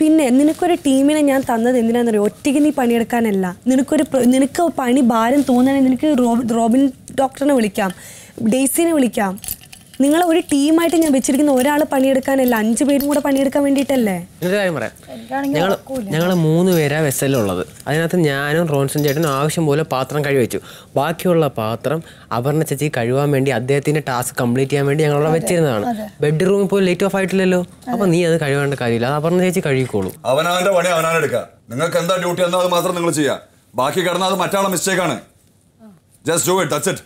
പിന്നെ നിനക്കൊരു ടീമിനെ ഞാൻ തന്നത് എന്തിനാണെന്നറിയോ ഒറ്റയ്ക്ക് നീ പണിയെടുക്കാനല്ല നിനക്കൊരു പ്ര- നിനക്ക് പണി ഭാരം തോന്നുകയാണെങ്കിൽ നിനക്ക് റോ- റോബിൻ ഡോക്ടറിനെ വിളിക്കാം ഡെയ്സിനെ വിളിക്കാം നിങ്ങളെ ഒരു ടീമായിട്ട് ഞാൻ വെച്ചിരിക്കുന്ന ഒരാൾ പണിയെടുക്കാനല്ല അഞ്ച് പേരും കൂടെ പണിയെടുക്കാൻ വേണ്ടിയിട്ടല്ലേ എന്നൊരു കാര്യം പറയാം ഞങ്ങൾ ഞങ്ങൾ മൂന്ന് പേരാ വെസലുള്ളത് അതിനകത്ത് ഞാനും റോൺസൺ ചേട്ടനും ആവശ്യം പോലെ പാത്രം കഴിവെച്ചു ബാക്കിയുള്ള പാത്രം അപർണ ചേച്ചി കഴുകാൻ വേണ്ടി അദ്ദേഹത്തിന്റെ ടാസ്ക് കംപ്ലീറ്റ് ചെയ്യാൻ വേണ്ടി ഞങ്ങളവിടെ വെച്ചിരുന്നതാണ് ബെഡ്റൂമിൽ പോയി ലേറ്റ് ഓഫ് ആയിട്ടില്ലല്ലോ അപ്പൊ നീ അത് കഴുകേണ്ട കാര്യമില്ല അത് അപർണ ചേച്ചി കഴുകിക്കോളൂ അവനവന്റെ പണി അവനാണ് എടുക്കുക നിങ്ങൾക്ക് എന്താ ഡ്യൂട്ടി എന്നോ അത് മാത്രം നിങ്ങൾ ചെയ്യുക ബാക്കി കിടന്നാൽ അത് മറ്റാളെ മിസ്റ്റേക്ക് ആണ് just do it touch it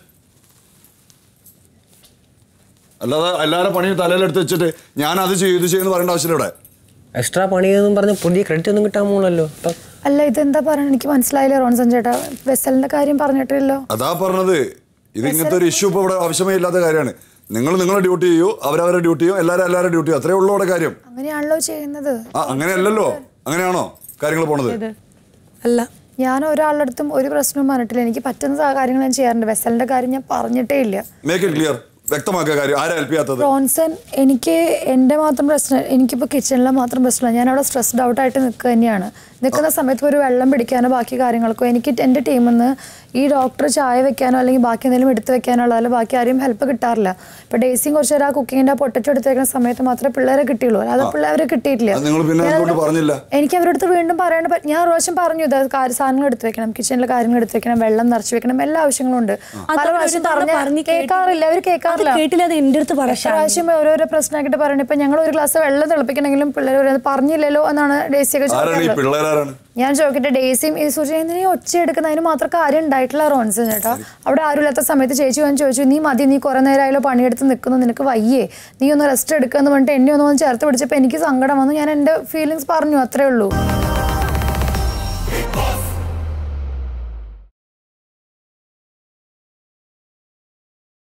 അല്ലാതെ എല്ലാവരുടെ പണിയും തലയിലെടുത്ത് വെച്ചിട്ട് ഞാൻ അത് ചെയ്യും ഇത് ചെയ്യുന്നു പറയേണ്ട ആവശ്യമില്ല ഇവിടെ എക്സ്ട്രാ പണിയെന്നും പറഞ്ഞ് പുതിയ ക്രെഡിറ്റ് ഒന്നും കിട്ടാൻ പോകണല്ലോ അപ്പം അല്ല ഇതെന്താ പറയണ എനിക്ക് മനസ്സിലായില്ല റോൺസൺ ചേട്ടാ വെസലിന്റെ കാര്യം പറഞ്ഞിട്ടില്ലല്ലോ അതാ പറഞ്ഞത് ഇത് ഇങ്ങനത്തെ ഒരു ഇഷ്യൂ ഇപ്പോൾ ഇവിടെ ആവശ്യമേ ഇല്ലാത്ത കാര്യമാണ് നിങ്ങൾ നിങ്ങളുടെ ഡ്യൂട്ടി ചെയ്യൂ അവരവരുടെ ഡ്യൂട്ടി ചെയ്യും എല്ലാവരും എല്ലാവരുടെ ഡ്യൂട്ടി ചെയ്യും അത്രേ ഉള്ളൂ അവിടെ കാര്യം അങ്ങനെയാണല്ലോ ചെയ്യുന്നത് ആ അങ്ങനെയല്ലല്ലോ അങ്ങനെയാണോ കാര്യങ്ങൾ പോണത് അല്ല ഞാൻ ഒരാളുടെ അടുത്തും ഒരു പ്രശ്നവും പറഞ്ഞിട്ടില്ല എനിക്ക് പറ്റുന്ന സാ- കാര്യങ്ങൾ ഞാൻ ചെയ്യാറുണ്ട് വെസലിന്റെ കാര്യം ഞാൻ പറഞ്ഞിട്ടേ ഇല്ല മേക്ക് ഇറ്റ് ക്ലിയർ വ്യക്തമാക്കുക കാര്യം ആരാ ഹെൽപ്പ് ചെയ്യാത്തത് റോൺസൺ എനിക്ക് എൻ്റെ മാത്രം പ്രശ്നം എനിക്കിപ്പോൾ കിച്ചണിലെ മാത്രം പ്രശ്നമില്ല ഞാൻ അവിടെ സ്ട്രെസ്ഡ് ഔട്ട് ആയിട്ട് നിൽക്കുക തന്നെയാണ് നിൽക്കുന്ന സമയത്ത് ഒരു വെള്ളം പിടിക്കാനോ ബാക്കി കാര്യങ്ങൾക്കോ എനിക്ക് എൻ്റെ ടീമിൽ നിന്ന് ഈ ഡോക്ടർ ചായ വെക്കാനോ അല്ലെങ്കിൽ ബാക്കി എന്തെങ്കിലും എടുത്ത് വെക്കാനോ ഉള്ളതല്ല ബാക്കി ആരെയും ഹെൽപ്പ് കിട്ടാറില്ല ഇപ്പോൾ ഡേസിയും കുറച്ച് നേരം ആ കുക്കിങ്ങിൻ്റെ ആ പൊട്ടറ്റോ എടുത്ത് വെക്കുന്ന സമയത്ത് മാത്രമേ പിള്ളേരെ കിട്ടിയുള്ളൂ അല്ലാതെ പിള്ളേരെ കിട്ടിയിട്ടില്ല അത് നിങ്ങൾ പിന്നെ ഞാൻ എന്തുകൊണ്ട് പറഞ്ഞില്ല എനിക്ക് അവരുടെ അടുത്ത് വീണ്ടും പറയേണ്ട പ- ഞാൻ ഒരു പ്രാവശ്യം പറഞ്ഞു ഇത് കാര്യ സാധനങ്ങൾ എടുത്ത് വെക്കണം കിച്ചണിലെ കാര്യങ്ങൾ എടുത്ത് വെക്കണം വെള്ളം നിറച്ച് വെക്കണം എല്ലാ ആവശ്യങ്ങളും ഉണ്ട് പല അവര് പ്രാവശ്യം ഒരു തവണ പറഞ്ഞ പറഞ്ഞ് കേൾക്കാറില്ല അവർ അത് കേൾക്കാറില്ല കേട്ടില്ല അത് എൻ്റെ അടുത്ത് പറ എത്ര പ്രാവശ്യം ഓരോരോ പ്രശ്നമാക്കിയിട്ട് പറയണം ഇപ്പൊ ഞങ്ങൾ ഒരു ഗ്ലാസ് വെള്ളം തിളപ്പിക്കണമെങ്കിലും പിള്ളേർ പറയുന്നത് പറഞ്ഞില്ലല്ലോ എന്നാണ് ഡേസിയൊക്കെ ആരാണ് ഈ ചോദിക്കാറുള്ളത് പിള്ളേരാരാണ് ഞാൻ ചോദിക്കട്ടെ ഡേസിയും ഈ സൂചന എന്തിനാ ഈ ഒച്ച എടുക്കുന്നതിന് മാത്രം കാര്യം ഉണ്ടായിട്ടില്ല റോൺസ് ചേട്ടാ അവിടെ ആരും ഇല്ലാത്ത സമയത്ത് ചേച്ചി വന്ന് ചോദിച്ചു നീ മതി നീ കുറെ നേരമായാലോ പണിയെടുത്ത് നിൽക്കുന്നു നിനക്ക് വയ്യേ നീ ഒന്ന് റെസ്റ്റ് എടുക്കുക എന്ന് പറഞ്ഞിട്ട് എന്നെ ഒന്ന് വന്ന് ചേർത്ത് പിടിച്ചപ്പോൾ എനിക്ക് സങ്കടം വന്നു ഞാൻ എൻ്റെ ഫീലിങ്സ് പറഞ്ഞു അത്രേ ഉള്ളൂ